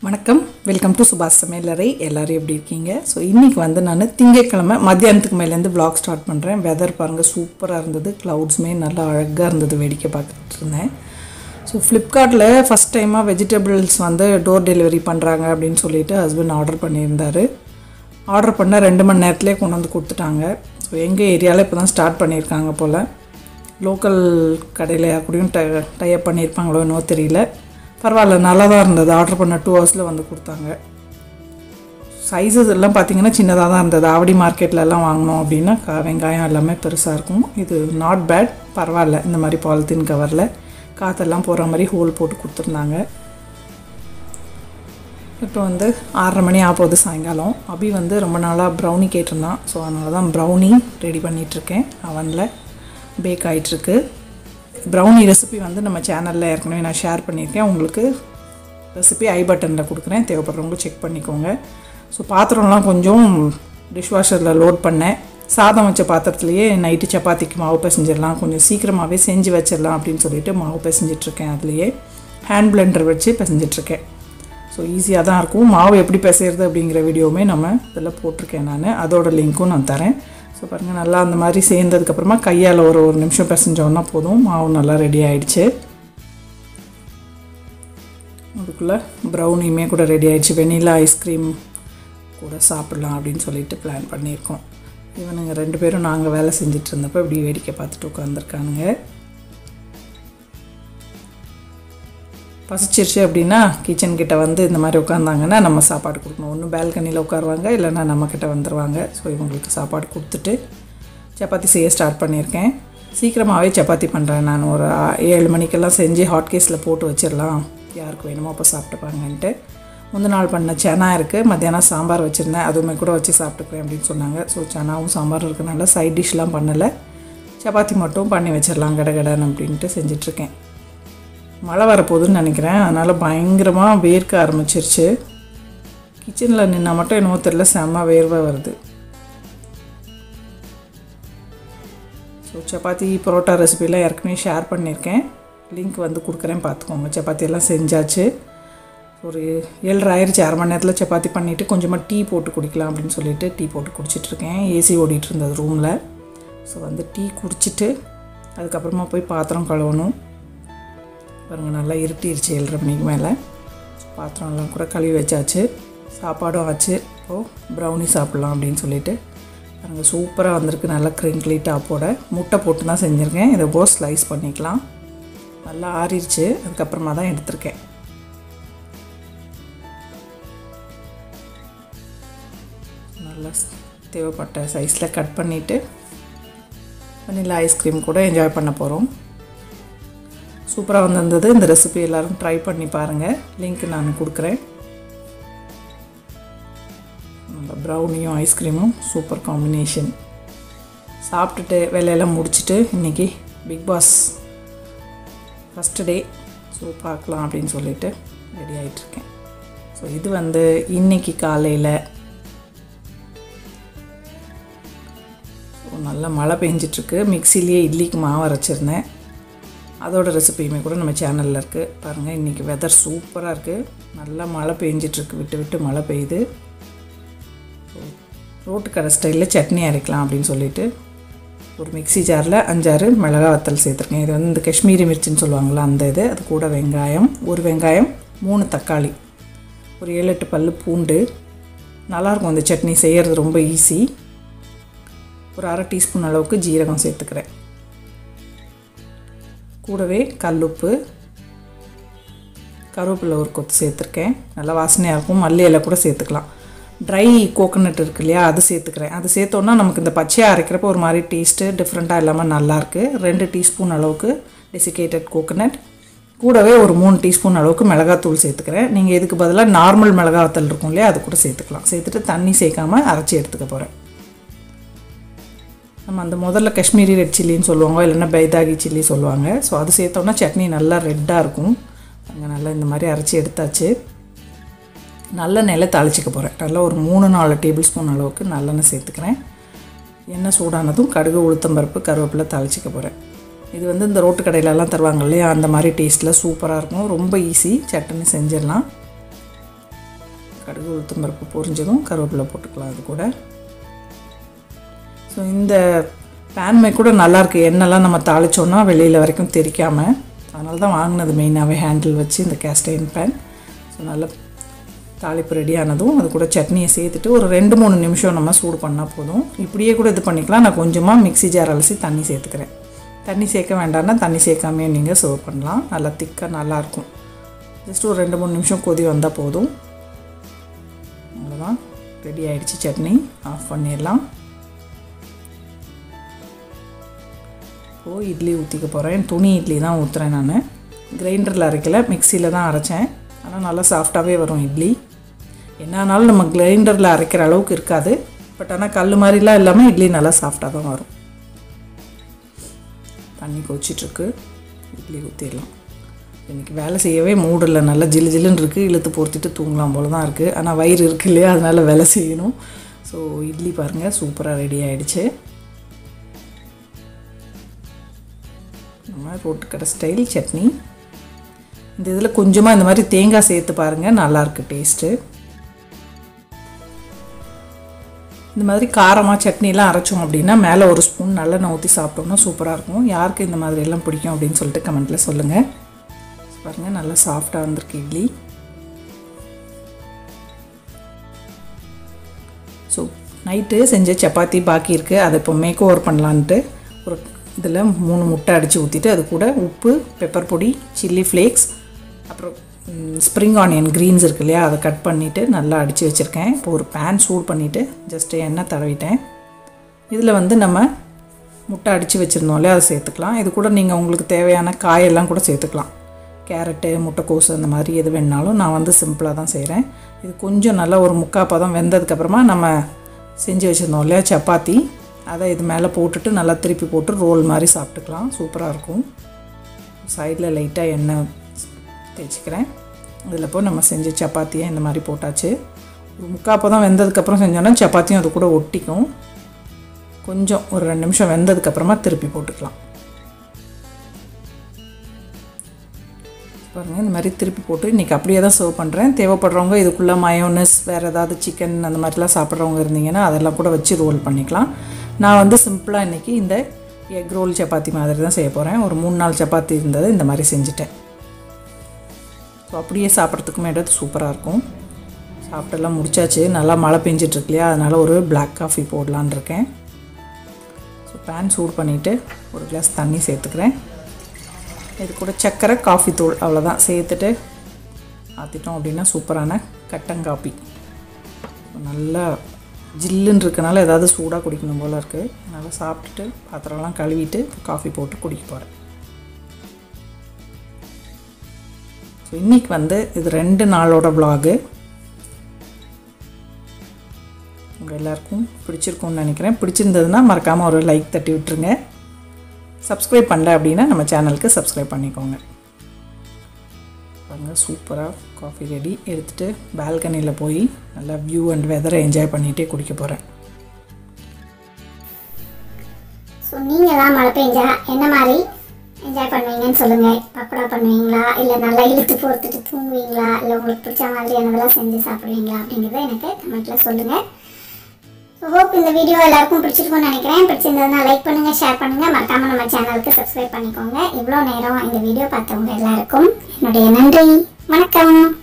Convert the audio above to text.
வணக்கம் welcome to சுபாஷ் சமையலறை எல்லோரும் எப்படி இருக்கீங்க ஸோ இன்றைக்கி வந்து நான் திங்கட்கிழமை மத்தியானத்துக்கு மேலேருந்து vlog ஸ்டார்ட் பண்ணுறேன் வெதர் பாருங்கள் சூப்பராக இருந்தது க்ளவுட்ஸுமே நல்லா அழகாக இருந்தது வேடிக்கை பார்த்துட்டு இருந்தேன் ஸோ ஃப்ளிப்கார்ட்டில் ஃபஸ்ட் டைமாக வெஜிடபிள்ஸ் வந்து டோர் டெலிவரி பண்ணுறாங்க அப்படின்னு சொல்லிட்டு ஹஸ்பண்ட் ஆர்டர் பண்ணியிருந்தாரு ஆர்டர் பண்ண ரெண்டு மணி நேரத்துலேயே கொண்டு வந்து கொடுத்துட்டாங்க ஸோ எங்கள் ஏரியாவில் இப்போ தான் ஸ்டார்ட் பண்ணியிருக்காங்க போல் லோக்கல் கடையில் யாருக்கூடயும் டை டைப் பண்ணியிருப்பாங்களோ என்னவோ தெரியல பரவாயில்ல நல்லா தான் இருந்தது ஆர்டர் பண்ண டூ ஹவர்ஸில் வந்து கொடுத்தாங்க சைஸஸ் எல்லாம் பார்த்தீங்கன்னா சின்னதாக தான் இருந்தது ஆவடி மார்க்கெட்ல எல்லாம் வாங்கினோம் அப்படின்னா கா வெங்காயம் எல்லாமே பெருசாக இருக்கும் இது நாட் பேட் பரவாயில்ல இந்த மாதிரி பாலித்தீன் கவரில் காற்றெல்லாம் போகிற மாதிரி ஹோல் போட்டு கொடுத்துருந்தாங்க இப்போ வந்து ஆறரை மணி ஆக போகுது சாயங்காலம் அபி வந்து ரொம்ப நாளாக ப்ரௌனி கேட்டிருந்தான் ஸோ அதனால தான் ப்ரௌனி ரெடி பண்ணிகிட்ருக்கேன் அவனில் பேக் ஆகிட்டுருக்கு ப்ரௌனி ரெசிபி வந்து நம்ம சேனலில் ஏற்கனவே நான் ஷேர் பண்ணியிருக்கேன் உங்களுக்கு ரெசிபி ஐ பட்டனில் கொடுக்குறேன் தேவைப்படுறவங்க செக் பண்ணிக்கோங்க ஸோ பாத்திரம்லாம் கொஞ்சம் டிஷ்வாஷரில் லோட் பண்ணேன் சாதம் வச்ச பாத்திரத்துலேயே நைட்டு சப்பாத்திக்கு மாவு பிசைஞ்சிடலாம் கொஞ்சம் சீக்கிரமாகவே செஞ்சு வச்சிடலாம் அப்படின்னு சொல்லிட்டு மாவு பிசைஞ்சிட்ருக்கேன் அதுலேயே ஹேண்ட் பிளெண்டர் வச்சு பிசைஞ்சிட்ருக்கேன் ஸோ ஈஸியாக தான் இருக்கும் மாவு எப்படி பிசைறது அப்படிங்கிற வீடியோவுமே நம்ம இதில் போட்டிருக்கேன் நான் அதோட லிங்க்கும் நான் தரேன் ஸோ பாருங்கள் நல்லா அந்த மாதிரி சேர்ந்ததுக்கப்புறமா கையால் ஒரு ஒரு நிமிஷம் பிசைஞ்சோன்னா போதும் மாவு நல்லா ரெடி ஆயிடுச்சு அதுக்குள்ளே ப்ரௌனியுமே கூட ரெடி ஆயிடுச்சு வெனிலா ஐஸ்கிரீம் கூட சாப்பிட்லாம் அப்படின்னு சொல்லிட்டு பிளான் பண்ணியிருக்கோம் இவனுங்க ரெண்டு பேரும் நாங்கள் வேலை செஞ்சுட்டு இருந்தப்போ இப்படி வேடிக்கை பார்த்துட்டு உட்காந்துருக்கானுங்க பசிச்சிருச்சு அப்படின்னா கிச்சன் கிட்ட வந்து இந்த மாதிரி உட்காந்தாங்கன்னா நம்ம சாப்பாடு கொடுக்கணும் ஒன்று பால்கனியில் உட்காருவாங்க இல்லைன்னா நம்மக்கிட்ட வந்துடுவாங்க ஸோ இவங்களுக்கு சாப்பாடு கொடுத்துட்டு சப்பாத்தி செய்ய ஸ்டார்ட் பண்ணியிருக்கேன் சீக்கிரமாகவே சப்பாத்தி பண்ணுறேன் நான் ஒரு ஆ- ஏழு மணிக்கெல்லாம் செஞ்சு ஹாட் கேஸில் போட்டு வச்சிடலாம் யாருக்கு வேணுமோ அப்போ சாப்பிட்டுப்பாங்கன்ட்டு முந்த நாள் பண்ண சனா இருக்குது மத்தியானம் சாம்பார் வச்சுருந்தேன் அதுவுமே கூட வச்சு சாப்பிட்டுக்கிறேன் அப்படின்னு சொன்னாங்க ஸோ சனாவும் சாம்பார் இருக்கனால சைட் டிஷ்லாம் பண்ணலை சப்பாத்தி மட்டும் பண்ணி வச்சிடலாம் கடகடன்னு அப்படின்ட்டு செஞ்சிட்ருக்கேன் மழை வரப்போகுதுன்னு நினைக்கிறேன் அதனால் பயங்கரமாக வேர்க்க ஆரம்பிச்சிருச்சு கிச்சனில் நின்னா மட்டும் என்னவோ தெரியல செம்ம வேர்வை வருது ஸோ சப்பாத்தி பரோட்டா ரெசிபிலாம் ஏற்கனவே ஷேர் பண்ணியிருக்கேன் லிங்க் வந்து கொடுக்குறேன் பார்த்துக்கோங்க சப்பாத்தி எல்லாம் செஞ்சாச்சு ஒரு ஏழரை ஆயிடுச்சு அரை மணி நேரத்தில் சப்பாத்தி பண்ணிவிட்டு கொஞ்சமாக டீ போட்டு குடிக்கலாம் அப்படின்னு சொல்லிட்டு டீ போட்டு குடிச்சிட்ருக்கேன் ஏசி ஓடிட்டு இருந்தது ரூமில் ஸோ வந்து டீ குடிச்சிட்டு அதுக்கப்புறமா போய் பாத்திரம் கழுவணும் பாருங்கள் நல்லா இருட்டிருச்சு ஏழரை மணிக்கு மேலே பாத்திரம்லாம் கூட கழுவி வச்சாச்சு சாப்பாடும் ஆச்சு இப்போது ப்ரௌனி சாப்பிட்லாம் அப்படின்னு சொல்லிட்டு பாருங்கள் சூப்பராக வந்திருக்கு நல்லா க்ரிங்க்லி டாப்போட முட்டை போட்டு தான் செஞ்சுருக்கேன் இதை போ ஸ்லைஸ் பண்ணிக்கலாம் நல்லா ஆறிடுச்சு அதுக்கப்புறமா தான் எடுத்திருக்கேன் நல்லா தேவைப்பட்ட சைஸில் கட் பண்ணிவிட்டு வனிலா ஐஸ்கிரீம் கூட என்ஜாய் பண்ண போகிறோம் சூப்பராக வந்திருந்தது இந்த ரெசிபி எல்லோரும் ட்ரை பண்ணி பாருங்கள் லிங்க் நான் கொடுக்குறேன் நம்ம ப்ரௌனியும் ஐஸ்கிரீமும் சூப்பர் காம்பினேஷன் சாப்பிட்டுட்டு வேலையெல்லாம் முடிச்சுட்டு இன்றைக்கி Bigg Boss first day so பார்க்கலாம் அப்படின்னு சொல்லிட்டு ரெடி ஆகிட்டுருக்கேன் ஸோ இது வந்து இன்னைக்கு காலையில் ஸோ நல்லா மழை பெஞ்சிட்ருக்கு மிக்சிலேயே இட்லிக்கு மாவு அரைச்சிருந்தேன் அதோட ரெசிபியுமே கூட நம்ம சேனலில் இருக்குது பாருங்கள் இன்றைக்கி வெதர் சூப்பராக இருக்குது நல்லா மழை பெஞ்சிட்ருக்கு விட்டு விட்டு மழை பெய்யுது ரோட்டு கடை ஸ்டைலில் சட்னி அரைக்கலாம் அப்படின்னு சொல்லிட்டு ஒரு மிக்ஸி ஜாரில் அஞ்சாறு மிளகா வத்தல் சேர்த்துருக்கேன் இது வந்து இந்த காஷ்மீரி மிர்ச்சின்னு சொல்லுவாங்கள்ல அந்த இது அது கூட வெங்காயம் ஒரு வெங்காயம் மூணு தக்காளி ஒரு ஏழு எட்டு பல்லு பூண்டு நல்லாயிருக்கும் இந்த சட்னி செய்கிறது ரொம்ப ஈஸி ஒரு அரை டீஸ்பூன் அளவுக்கு ஜீரகம் சேர்த்துக்கிறேன் கூடவே கல்லுப்பு கருவேப்பிலை ஒரு கொத்து சேர்த்துருக்கேன் நல்லா வாசனையாக இருக்கும் மல்லி இலை கூட சேர்த்துக்கலாம் ட்ரை கோகோனட் இருக்கு இல்லையா அது சேர்த்துக்கிறேன் அது சேர்த்தோன்னா நமக்கு இந்த பச்சையாக அரைக்கிறப்போ ஒரு மாதிரி டேஸ்ட்டு டிஃப்ரெண்ட்டாக இல்லாமல் நல்லாயிருக்கு ரெண்டு டீஸ்பூன் அளவுக்கு டெசிகேட்டட் கோகோனட் கூடவே ஒரு மூணு டீஸ்பூன் அளவுக்கு மிளகாத்தூள் சேர்த்துக்கிறேன் நீங்கள் இதுக்கு பதிலாக நார்மல் மிளகாத்தூள் இருக்கும் இல்லையா அது கூட சேர்த்துக்கலாம் சேர்த்துட்டு தண்ணி சேர்க்காம அரைச்சி எடுத்துக்க போகிறேன் நம்ம அந்த முதல்ல காஷ்மீரி ரெட் சில்லின்னு சொல்லுவாங்க இல்லைன்னா பைதாகி சில்லி சொல்லுவாங்க ஸோ அது சேர்த்தோம்னா சட்னி நல்லா ரெட்டாக இருக்கும் அங்கே நல்லா இந்த மாதிரி அரைச்சி எடுத்தாச்சு நல்லெண்ணெயில் தாளிச்சிக்க போகிறேன் நல்லா ஒரு மூணு நாலு டேபிள் ஸ்பூன் அளவுக்கு நல்லெண்ணெய் சேர்த்துக்கிறேன் எண்ணெய் சூடானதும் கடுகு உளுத்தம்பருப்பு கருவேப்பிலை தாளிச்சிக்க போகிறேன் இது வந்து இந்த ரோட்டு கடையிலலாம் தருவாங்க இல்லையா அந்த மாதிரி டேஸ்ட்டில் சூப்பராக இருக்கும் ரொம்ப ஈஸி சட்டுன்னு செஞ்சிடலாம் கடுகு உளுத்தம் பருப்பு பொரிஞ்சதும் கருவேப்பிலை போட்டுக்கலாம் அது கூட ஸோ இந்த பேன்மே கூட நல்லாயிருக்கு எண்ணெய்லாம் நம்ம தாளிச்சோன்னா வெளியில் வரைக்கும் தெரிக்காமல் அதனால தான் வாங்கினது மெயினாகவே ஹேண்டில் வச்சு இந்த கேஸ்டைன் பேன் ஸோ நல்லா தாளிப்பு ரெடி ஆனதும் அது கூட சட்னியை சேர்த்துட்டு ஒரு ரெண்டு மூணு நிமிஷம் நம்ம சூடு பண்ணால் போதும் இப்படியே கூட இது பண்ணிக்கலாம் நான் கொஞ்சமாக மிக்ஸி ஜார் அலசி தண்ணி சேர்த்துக்கிறேன் தண்ணி சேர்க்க வேண்டாம்னா தண்ணி சேர்க்காமே நீங்கள் சர்வ் பண்ணலாம் நல்லா திக்காக நல்லாயிருக்கும் ஜஸ்ட் ஒரு ரெண்டு மூணு நிமிஷம் கொதி வந்தால் போதும் அவ்வளோதான் ரெடி ஆயிடுச்சு சட்னி ஆஃப் பண்ணிடலாம் இப்போது இட்லி ஊற்றிக்க போகிறேன் துணி இட்லி தான் ஊற்றுறேன் நான் கிரைண்டரில் அரைக்கல மிக்சியில் தான் அரைச்சேன் ஆனால் நல்லா சாஃப்டாகவே வரும் இட்லி என்னன்னாலும் நம்ம கிரைண்டரில் அரைக்கிற அளவுக்கு இருக்காது பட் ஆனால் கல் மாதிரிலாம் இல்லாமல் இட்லி நல்லா சாஃப்டாக தான் வரும் தண்ணி கொச்சிட்ருக்கு இட்லி ஊற்றிடலாம் இன்றைக்கி வேலை செய்யவே மூடில் நல்லா ஜில்லு ஜில்லுன்னு இருக்குது இழுத்து பொறுத்திட்டு தூங்கலாம் போல தான் இருக்குது ஆனால் வயிறு இருக்கு இல்லையா அதனால் வேலை செய்யணும் ஸோ இட்லி பாருங்கள் சூப்பராக ரெடி ஆகிடுச்சு நம்ம ரோட்டுக்கடை ஸ்டைல் சட்னி இந்த இதில் கொஞ்சமாக இந்த மாதிரி தேங்காய் சேர்த்து பாருங்கள் நல்லாயிருக்கு டேஸ்ட்டு இந்த மாதிரி காரமாக சட்னிலாம் அரைச்சோம் அப்படின்னா மேலே ஒரு ஸ்பூன் நல்லெண்ணெய் ஊற்றி சாப்பிட்டோம்னா சூப்பராக இருக்கும் யாருக்கு இந்த மாதிரி எல்லாம் பிடிக்கும் அப்படின்னு சொல்லிட்டு கமெண்ட்டில் சொல்லுங்கள் பாருங்கள் நல்லா சாஃப்டாக வந்திருக்கு இட்லி ஸோ நைட்டு செஞ்ச சப்பாத்தி பாக்கி இருக்குது அதை இப்போ மேக் ஓவர் பண்ணலான்ட்டு ஒரு இதில் மூணு முட்டை அடித்து ஊற்றிட்டு அது கூட உப்பு பெப்பர் பொடி சில்லி ஃப்ளேக்ஸ் அப்புறம் ஸ்ப்ரிங் ஆனியன் க்ரீன்ஸ் இருக்கு இல்லையா அதை கட் பண்ணிவிட்டு நல்லா அடித்து வச்சுருக்கேன் இப்போ ஒரு பேன் சூட் பண்ணிவிட்டு ஜஸ்ட்டு எண்ணெய் தடவிட்டேன் இதில் வந்து நம்ம முட்டை அடித்து வச்சுருந்தோம் இல்லையா அதை சேர்த்துக்கலாம் இது கூட நீங்கள் உங்களுக்கு தேவையான காயெல்லாம் கூட சேர்த்துக்கலாம் கேரட்டு முட்டைக்கோசு அந்த மாதிரி எது வேணாலும் நான் வந்து சிம்பிளாக தான் செய்கிறேன் இது கொஞ்சம் நல்லா ஒரு முக்கால் பதம் வெந்ததுக்கப்புறமா நம்ம செஞ்சு வச்சுருந்தோம் இல்லையா சப்பாத்தி அதை இது மேலே போட்டுட்டு நல்லா திருப்பி போட்டு ரோல் மாதிரி சாப்பிட்டுக்கலாம் சூப்பராக இருக்கும் சைடில் லைட்டாக எண்ணெய் தேய்ச்சிக்கிறேன் இதில் இப்போ நம்ம செஞ்ச சப்பாத்தியை இந்த மாதிரி போட்டாச்சு ஒரு முக்கால் பதம் வெந்ததுக்கப்புறம் செஞ்சோன்னா சப்பாத்தியும் அது கூட ஒட்டிக்கும் கொஞ்சம் ஒரு ரெண்டு நிமிஷம் வெந்ததுக்கப்புறமா திருப்பி போட்டுக்கலாம் பாருங்கள் இந்த மாதிரி திருப்பி போட்டு இன்றைக்கி அப்படியே தான் சர்வ் பண்ணுறேன் தேவைப்படுறவங்க இதுக்குள்ளே மயோனஸ் வேறு ஏதாவது சிக்கன் அந்த மாதிரிலாம் சாப்பிட்றவங்க இருந்தீங்கன்னா அதெல்லாம் கூட வச்சு ரோல் பண்ணிக்கலாம் நான் வந்து சிம்பிளாக இன்றைக்கி இந்த எக் ரோல் சப்பாத்தி மாதிரி தான் செய்ய போகிறேன் ஒரு மூணு நாள் சப்பாத்தி இருந்தது இந்த மாதிரி செஞ்சுட்டேன் ஸோ அப்படியே சாப்பிட்றதுக்குமே எடுத்து சூப்பராக இருக்கும் சாப்பிட்டெல்லாம் முடிச்சாச்சு நல்லா மழை பெஞ்சிட்ருக்கு இல்லையா அதனால் ஒரு பிளாக் காஃபி போடலான் இருக்கேன் ஸோ பேன் சூடு பண்ணிவிட்டு ஒரு கிளாஸ் தண்ணி சேர்த்துக்கிறேன் இது கூட சர்க்கரை காஃபி தூள் அவ்வளோதான் சேர்த்துட்டு ஆற்றிட்டோம் அப்படின்னா சூப்பரான கட்டங்காப்பி நல்லா ஜில்லுன்னு இருக்கனால ஏதாவது சூடாக குடிக்கணும் போல் இருக்குது அதனால் சாப்பிட்டுட்டு பாத்திரம்லாம் கழுவிட்டு காஃபி போட்டு குடிக்க போகிறேன் ஸோ இன்றைக்கி வந்து இது ரெண்டு நாளோட vlog உங்கள் எல்லாருக்கும் பிடிச்சிருக்கும்னு நினைக்கிறேன் பிடிச்சிருந்ததுன்னா மறக்காமல் ஒரு லைக் தட்டி விட்டுருங்க சப்ஸ்கிரைப் பண்ணல அப்படின்னா நம்ம சேனலுக்கு சப்ஸ்கிரைப் பண்ணிக்கோங்க பாருங்க சூப்பராக காஃபி ரெடி எடுத்துகிட்டு பால்கனியில் போய் நல்லா வியூ அண்ட் வெதரை என்ஜாய் பண்ணிகிட்டே குடிக்க போகிறேன் ஸோ நீங்களாம் மழை பெஞ்சா என்ன மாதிரி என்ஜாய் பண்ணுவீங்கன்னு சொல்லுங்கள் பக்கோடா பண்ணுவீங்களா இல்லை நல்லா இழுத்து பொறுத்துட்டு தூங்குவீங்களா இல்லை உங்களுக்கு பிடிச்ச மாதிரியானதெல்லாம் செஞ்சு சாப்பிடுவீங்களா அப்படிங்கிறத எனக்கு கமெண்ட்டில் சொல்லுங்கள் ஸோ ஹோப் இந்த வீடியோ எல்லாருக்கும் பிடிச்சிருக்கும்னு நினைக்கிறேன் பிடிச்சிருந்ததுன்னா லைக் பண்ணுங்கள் ஷேர் பண்ணுங்கள் மறக்காமல் நம்ம சேனலுக்கு சப்ஸ்கிரைப் பண்ணிக்கோங்க இவ்வளோ நேரம் இந்த வீடியோ பார்த்தவங்க எல்லாருக்கும் என்னுடைய நன்றி வணக்கம்